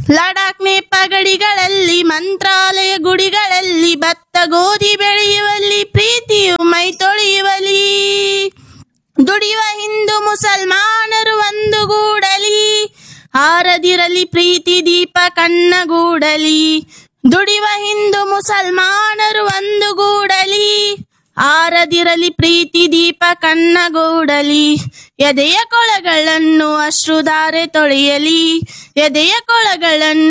ಲಡಾಖ್ ನೇಪ ಗಡಿಗಳಲ್ಲಿ ಮಂತ್ರಾಲಯ ಗುಡಿಗಳಲ್ಲಿ ಭತ್ತ ಗೋಧಿ ಬೆಳೆಯುವಲ್ಲಿ ಪ್ರೀತಿಯು ಮೈ ತೊಳೆಯುವಲಿ ದುಡಿಯುವ ಹಿಂದೂ ಮುಸಲ್ಮಾನರು ಒಂದುಗೂಡಲಿ ಹಾರದಿರಲಿ ಪ್ರೀತಿ ದೀಪ ಕಣ್ಣಗೂಡಲಿ ದುಡಿಯುವ ಹಿಂದೂ ಮುಸಲ್ಮಾನರು ಒಂದುಗೂಡಲಿ ಆರದಿರಲಿ ಪ್ರೀತಿ ದೀಪ ಕಣ್ಣಗೂಡಲಿ ಎದೆಯ ಕೊಳಗಳನ್ನು ಅಶ್ರುಧಾರೆ ತೊಳೆಯಲಿ ಎದೆಯ ಕೊಳಗಳನ್ನು